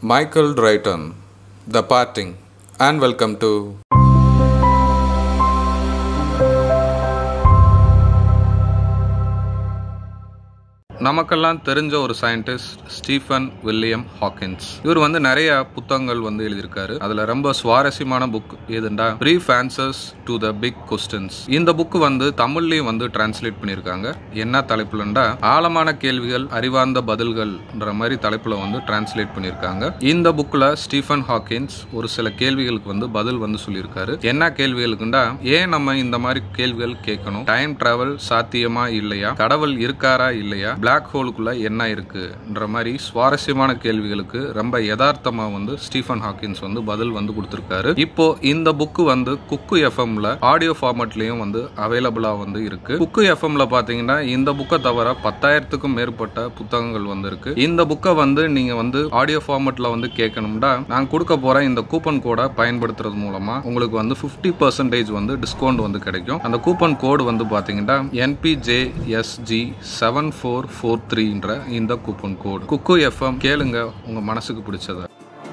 Michael Drayton, The Parting, and welcome to நமக்கெல்லாம் தெரிஞ்ச ஒரு சயின்டிஸ்ட் ஸ்டீஃபன் வில்லியம் ஹாக்கின்ஸ் இவர் வந்து நிறைய புத்தகங்கள் வந்து எழுதியிருக்காரு அதுல ரொம்ப சுவாரஸ்யமான புக் எதுண்டா brief answers to the big questions இந்த புக் வந்து தமிழ்லயும் வந்து டிரான்ஸ்லேட் பண்ணியிருக்காங்க என்ன தலைப்புலண்டா ஆழமான கேள்விகள் அறிவார்ந்த பதில்கள்ன்ற மாதிரி தலைப்புல வந்து டிரான்ஸ்லேட் பண்ணியிருக்காங்க இந்த புக்ல ஸ்டீஃபன் ஹாக்கின்ஸ் ஒரு சில கேள்விகளுக்கு வந்து பதில் வந்து சொல்லியிருக்காரு என்ன கேள்விகளுக்குண்டா ஏன் நம்ம இந்த மாதிரி கேள்விகள் கேட்கணும் டைம் டிராவல் சாத்தியமா இல்லையா கடவுள் இருக்காரா இல்லையா பிளாக் ஹோலுக்குள்ள என்ன இருக்குன்ற மாதிரி சுவாரஸ்யமான கேள்விகளுக்கு ரொம்ப யதார்த்தமா வந்து ஸ்டீஃபன் ஹாக்கின்ஸ் வந்து பதில் வந்து கொடுத்திருக்காரு இப்போ இந்த புக்கு வந்து குக்கு எஃப்எம்ல ஆடியோ ஃபார்மட்லயும் வந்து அவைலபிளா வந்து இருக்கு குக்கு எஃப்எம்ல பாத்தீங்கன்னா இந்த புக்கை தவிர பத்தாயிரத்துக்கும் மேற்பட்ட புத்தகங்கள் வந்து இருக்கு இந்த புக்கை வந்து நீங்க வந்து ஆடியோ ஃபார்மட்ல வந்து கேட்கணும்னா நான் கொடுக்க போற இந்த கூப்பன் கோடை பயன்படுத்துறது மூலமா உங்களுக்கு வந்து 50% பர்சன்டேஜ் வந்து டிஸ்கவுண்ட் வந்து கிடைக்கும் அந்த கூப்பன் கோடு வந்து பாத்தீங்கன்னா என்பிஜேஎஸ்ஜி செவன் ஃபோர் ஃபோர் த்ரீன்ற இந்த கூப்பன் கோடு குக்கு எஃப்எம் கேளுங்க உங்க மனசுக்கு பிடிச்சத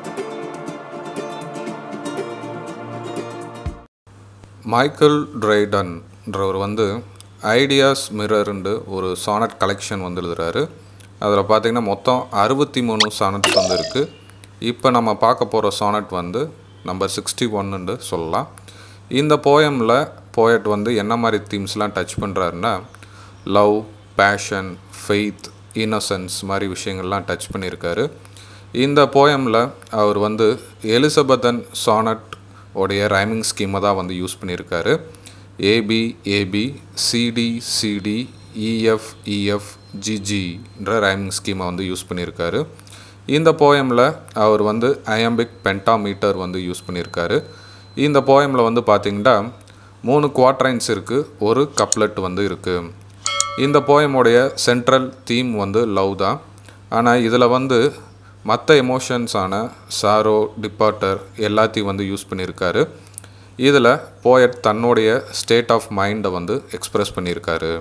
மைக்கேல் ட்ரைடன்ன்றவர் வந்து ஐடியாஸ் மிரர்ண்டு ஒரு சானட் கலெக்ஷன் வந்து எழுதுறாரு அதில் பார்த்தீங்கன்னா மொத்தம் அறுபத்தி மூணு சானட்ஸ் வந்து இருக்குது இப்போ நம்ம பார்க்க போகிற சானட் வந்து நம்பர் சிக்ஸ்டி ஒன்னுன்னு சொல்லலாம் இந்த போயமில் போயட் வந்து என்ன மாதிரி தீம்ஸ்லாம் டச் பண்ணுறாருன்னா லவ் பேஷன் ஃபெய்த் இன்னசென்ஸ் மாதிரி விஷயங்கள்லாம் டச் பண்ணியிருக்காரு இந்த போயமில் அவர் வந்து எலிசபெத்தன் சானட் உடைய ரைமிங் ஸ்கீமை தான் வந்து யூஸ் பண்ணியிருக்காரு AB AB CD CD EF EF ஜிஜின்ற ரைமிங் ஸ்கீமை வந்து யூஸ் பண்ணியிருக்காரு இந்த போயமில் அவர் வந்து அயம்பிக் பென்டாமீட்டர் வந்து யூஸ் பண்ணியிருக்காரு இந்த போயமில் வந்து பார்த்திங்கன்னா மூணு குவாட்ரைன்ஸ் இருக்குது ஒரு கப்லெட் வந்து இருக்குது இந்த போயமுடைய சென்ட்ரல் தீம் வந்து லவ் தான் ஆனால் இதில் வந்து மற்ற எமோஷன்ஸான சாரோ டிபார்ட்டர் எல்லாத்தையும் வந்து யூஸ் பண்ணியிருக்காரு இதில் போயட் தன்னுடைய ஸ்டேட் ஆஃப் மைண்டை வந்து எக்ஸ்ப்ரெஸ் பண்ணியிருக்காரு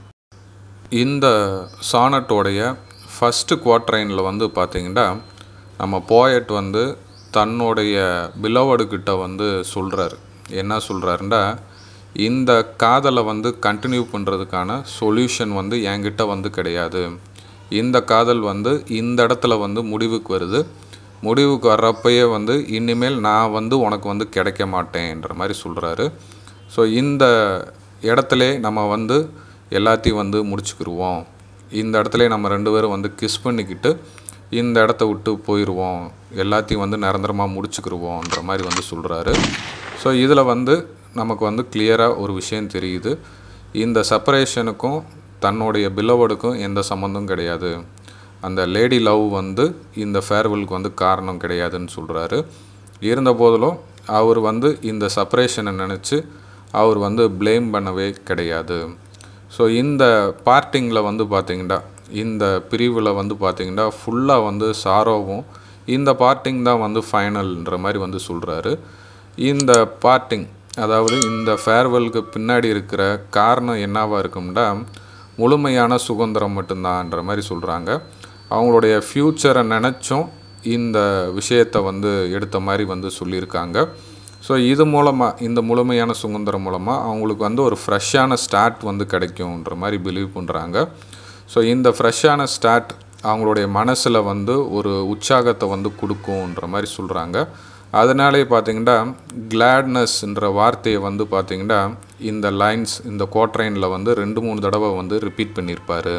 இந்த சானட்டோடைய ஃபஸ்ட்டு குவாட்ரைனில் வந்து பார்த்திங்கன்னா நம்ம போயட் வந்து தன்னுடைய பிலவடுக்கிட்ட வந்து சொல்கிறாரு என்ன சொல்கிறாருண்டா இந்த காதலை வந்து கண்டினியூ பண்ணுறதுக்கான சொல்யூஷன் வந்து என்கிட்ட வந்து கிடையாது இந்த காதல் வந்து இந்த இடத்துல வந்து முடிவுக்கு வருது முடிவுக்கு வர்றப்பயே வந்து இனிமேல் நான் வந்து உனக்கு வந்து கிடைக்க மாட்டேன்ற மாதிரி சொல்கிறாரு ஸோ இந்த இடத்துல நம்ம வந்து எல்லாத்தையும் வந்து முடிச்சுக்கிருவோம் இந்த இடத்துல நம்ம ரெண்டு பேரும் வந்து கிஸ் பண்ணிக்கிட்டு இந்த இடத்த விட்டு போயிடுவோம் எல்லாத்தையும் வந்து நிரந்தரமாக முடிச்சுக்கிருவோன்ற மாதிரி வந்து சொல்கிறாரு ஸோ இதில் வந்து நமக்கு வந்து கிளியராக ஒரு விஷயம் தெரியுது இந்த செப்பரேஷனுக்கும் தன்னுடைய பில்லவடுக்கும் எந்த சம்மந்தம் கிடையாது அந்த லேடி லவ் வந்து இந்த ஃபேர்வெலுக்கு வந்து காரணம் கிடையாதுன்னு சொல்கிறாரு இருந்த போதிலும் அவர் வந்து இந்த செப்பரேஷனை நினச்சி அவர் வந்து ப்ளேம் பண்ணவே கிடையாது ஸோ இந்த பார்ட்டிங்கில் வந்து பார்த்திங்கன்னா இந்த பிரிவில் வந்து பார்த்திங்கன்னா ஃபுல்லாக வந்து சாரோவும் இந்த பார்ட்டிங் தான் வந்து ஃபைனல்ன்ற மாதிரி வந்து சொல்கிறாரு இந்த பார்ட்டிங் அதாவது இந்த ஃபேர்வெலுக்கு பின்னாடி இருக்கிற காரணம் என்னவாக இருக்கும்னா முழுமையான சுதந்திரம் மட்டும்தான்ற மாதிரி சொல்கிறாங்க அவங்களுடைய ஃப்யூச்சரை நினச்சும் இந்த விஷயத்தை வந்து எடுத்த மாதிரி வந்து சொல்லியிருக்காங்க ஸோ இது மூலமாக இந்த முழுமையான சுதந்திரம் மூலமாக அவங்களுக்கு வந்து ஒரு ஃப்ரெஷ்ஷான ஸ்டார்ட் வந்து கிடைக்கும்ன்ற மாதிரி பிலீவ் பண்ணுறாங்க ஸோ இந்த ஃப்ரெஷ்ஷான ஸ்டார்ட் அவங்களுடைய மனசில் வந்து ஒரு உற்சாகத்தை வந்து கொடுக்கும்ன்ற மாதிரி சொல்கிறாங்க அதனாலே பார்த்தீங்கன்னா கிளாட்னஸ்ன்ற வார்த்தையை வந்து பார்த்தீங்கன்னா இந்த லைன்ஸ் இந்த கோட்ரைனில் வந்து ரெண்டு மூணு தடவை வந்து ரிப்பீட் பண்ணியிருப்பார்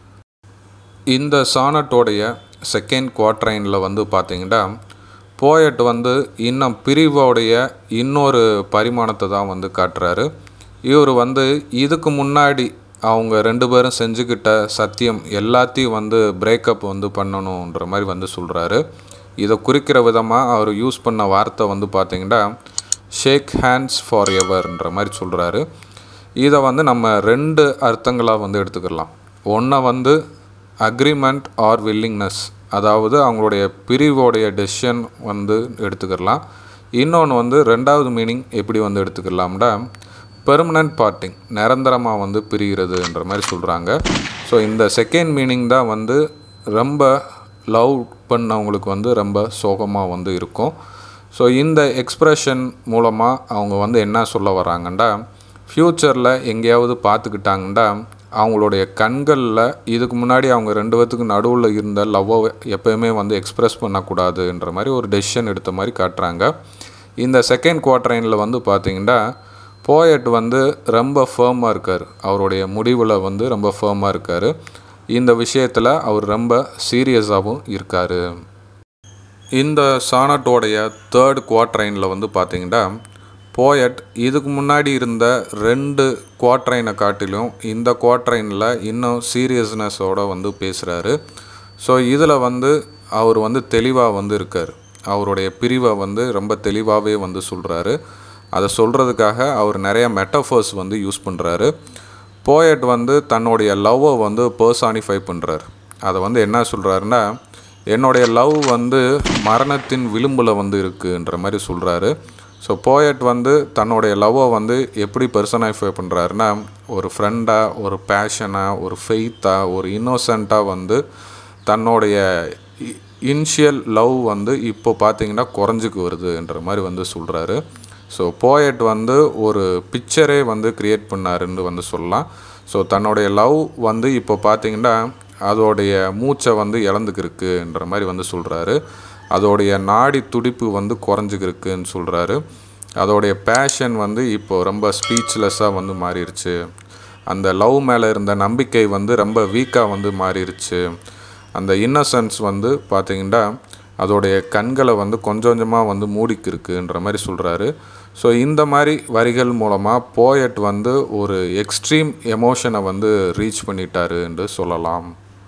இந்த சானட்டோடைய செகண்ட் குவாட்ரைனில் வந்து பார்த்தீங்கன்னா போயட் வந்து இன்னும் பிரிவோடைய இன்னொரு பரிமாணத்தை தான் வந்து காட்டுறாரு இவர் வந்து இதுக்கு முன்னாடி அவங்க ரெண்டு பேரும் செஞ்சுக்கிட்ட சத்தியம் எல்லாத்தையும் வந்து பிரேக்கப் வந்து பண்ணணுன்ற மாதிரி வந்து சொல்கிறாரு இதை குறிக்கிற விதமாக அவர் யூஸ் பண்ண வார்த்தை வந்து பார்த்திங்கன்னா ஷேக் ஹேண்ட்ஸ் ஃபார் எவர்ன்ற மாதிரி சொல்கிறாரு இதை வந்து நம்ம ரெண்டு அர்த்தங்களாக வந்து எடுத்துக்கலாம் ஒன்றை வந்து அக்ரிமெண்ட் ஆர் வில்லிங்னஸ் அதாவது அவங்களுடைய பிரிவோடைய டெசிஷன் வந்து எடுத்துக்கலாம் இன்னொன்று வந்து ரெண்டாவது மீனிங் எப்படி வந்து எடுத்துக்கலாம்னா பெர்மனன்ட் பார்ட்டிங் நிரந்தரமாக வந்து பிரிகிறதுன்ற மாதிரி சொல்கிறாங்க ஸோ இந்த செகண்ட் மீனிங் தான் வந்து ரொம்ப லவ் பண்ணவங்களுக்கு வந்து ரொம்ப சோகமாக வந்து இருக்கும் ஸோ இந்த எக்ஸ்ப்ரெஷன் மூலமாக அவங்க வந்து என்ன சொல்ல வராங்கண்டா ஃப்யூச்சரில் எங்கேயாவது பார்த்துக்கிட்டாங்கண்டா அவங்களுடைய கண்களில் இதுக்கு முன்னாடி அவங்க ரெண்டு பேர்த்துக்கு நடுவில் இருந்த லவ்வை எப்போயுமே வந்து எக்ஸ்ப்ரெஸ் பண்ணக்கூடாதுன்ற மாதிரி ஒரு டெசிஷன் எடுத்த மாதிரி காட்டுறாங்க இந்த செகண்ட் குவார்டரைனில் வந்து பார்த்திங்கன்னா போயட் வந்து ரொம்ப ஃபேமாக இருக்கார் அவருடைய முடிவில் வந்து ரொம்ப ஃபேமாக இருக்கார் இந்த விஷயத்தில் அவர் ரொம்ப சீரியஸாகவும் இருக்கார் இந்த சானட்டோடைய தேர்ட் குவார்ட்ரைனில் வந்து பார்த்திங்கன்னா போயட் இதுக்கு முன்னாடி இருந்த ரெண்டு குவார்ட்ரைனை காட்டிலும் இந்த குவார்ட்ரைனில் இன்னும் சீரியஸ்னஸோடு வந்து பேசுகிறாரு ஸோ இதில் வந்து அவர் வந்து தெளிவாக வந்து இருக்கார் அவருடைய பிரிவை வந்து ரொம்ப தெளிவாகவே வந்து சொல்கிறாரு அதை சொல்கிறதுக்காக அவர் நிறைய மெட்டஃபர்ஸ் வந்து யூஸ் பண்ணுறாரு போயட் வந்து தன்னுடைய லவ்வை வந்து பர்சானிஃபை பண்ணுறாரு அதை வந்து என்ன சொல்கிறாருன்னா என்னுடைய லவ் வந்து மரணத்தின் விளிம்பில் வந்து இருக்குன்ற மாதிரி சொல்கிறாரு ஸோ போயட் வந்து தன்னுடைய லவ்வை வந்து எப்படி பர்சனைஃபை பண்ணுறாருன்னா ஒரு ஃப்ரெண்டாக ஒரு பேஷனாக ஒரு ஃபெய்த்தாக ஒரு இன்னோசண்ட்டாக வந்து தன்னுடைய இன்ஷியல் லவ் வந்து இப்போ பார்த்தீங்கன்னா குறைஞ்சிக்கு வருதுன்ற மாதிரி வந்து சொல்கிறாரு ஸோ போயட் வந்து ஒரு பிக்சரே வந்து க்ரியேட் பண்ணாருன்னு வந்து சொல்லலாம் ஸோ தன்னுடைய லவ் வந்து இப்போ பார்த்தீங்கன்னா அதோடைய மூச்சை வந்து இழந்துக்கிருக்குன்ற மாதிரி வந்து சொல்கிறாரு அதோடைய நாடி துடிப்பு வந்து குறைஞ்சிக்கிருக்குன்னு சொல்கிறாரு அதோடைய பேஷன் வந்து இப்போ ரொம்ப ஸ்பீச்லெஸ்ஸாக வந்து மாறிடுச்சு அந்த லவ் மேலே இருந்த நம்பிக்கை வந்து ரொம்ப வீக்காக வந்து மாறிடுச்சு அந்த இன்னசென்ஸ் வந்து பார்த்திங்கன்னா அதோடைய கண்களை வந்து கொஞ்சம் கொஞ்சமாக வந்து மூடிக்கிருக்குன்ற மாதிரி சொல்கிறாரு ஸோ இந்த மாதிரி வரிகள் மூலமாக போயட் வந்து ஒரு எக்ஸ்ட்ரீம் எமோஷனை வந்து ரீச் பண்ணிட்டாரு என்று சொல்லலாம்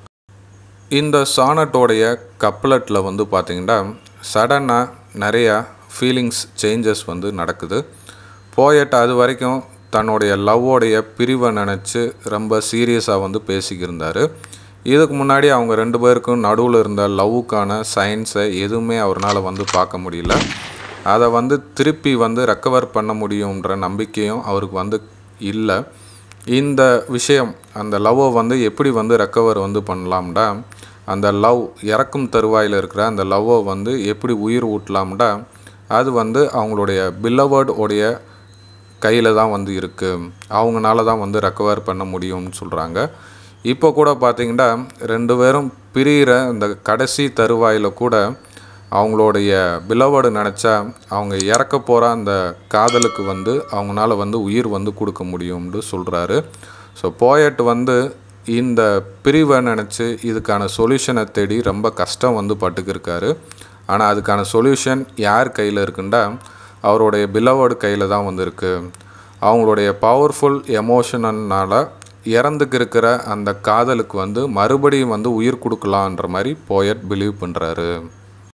இந்த சானட்டோடைய கப்லெட்டில் வந்து பார்த்திங்கன்னா சடனாக நிறையா ஃபீலிங்ஸ் சேஞ்சஸ் வந்து நடக்குது போயட் அது வரைக்கும் தன்னுடைய லவ்வோடைய பிரிவை நினச்சி ரொம்ப சீரியஸாக வந்து பேசிக்கிருந்தார் இதுக்கு முன்னாடி அவங்க ரெண்டு பேருக்கும் நடுவில் இருந்த லவ்வுக்கான சயின்ஸை எதுவுமே அவரால் வந்து பார்க்க முடியல அதை வந்து திருப்பி வந்து ரெக்கவர் பண்ண முடியுன்ற நம்பிக்கையும் அவருக்கு வந்து இல்லை இந்த விஷயம் அந்த லவ்வை வந்து எப்படி வந்து ரெக்கவர் வந்து பண்ணலாம்டா அந்த லவ் இறக்கும் தருவாயில் இருக்கிற அந்த லவ்வை வந்து எப்படி உயிர் ஊட்டலாம்டா அது வந்து அவங்களுடைய பில்லவர்ட் உடைய கையில் தான் வந்து இருக்குது அவங்கனால தான் வந்து ரெக்கவர் பண்ண முடியும்னு சொல்கிறாங்க இப்போ கூட பார்த்திங்கன்னா ரெண்டு பேரும் பிரிகிற இந்த கடைசி தருவாயில் கூட அவங்களுடைய பிலவடு நினச்சா அவங்க இறக்க போகிற அந்த காதலுக்கு வந்து அவங்களால வந்து உயிர் வந்து கொடுக்க முடியும்னு சொல்கிறாரு ஸோ போயட் வந்து இந்த பிரிவை நினச்சி இதுக்கான சொல்யூஷனை தேடி ரொம்ப கஷ்டம் வந்து பட்டுக்கிருக்காரு ஆனால் அதுக்கான சொல்யூஷன் யார் கையில் இருக்குண்டா அவருடைய பிலவர்டு கையில் தான் வந்து இருக்குது அவங்களுடைய பவர்ஃபுல் எமோஷனல்னால் இறந்துக்கு இருக்கிற அந்த காதலுக்கு வந்து மறுபடியும் வந்து உயிர் கொடுக்கலான்ற மாதிரி போயட் பிலீவ் பண்ணுறாரு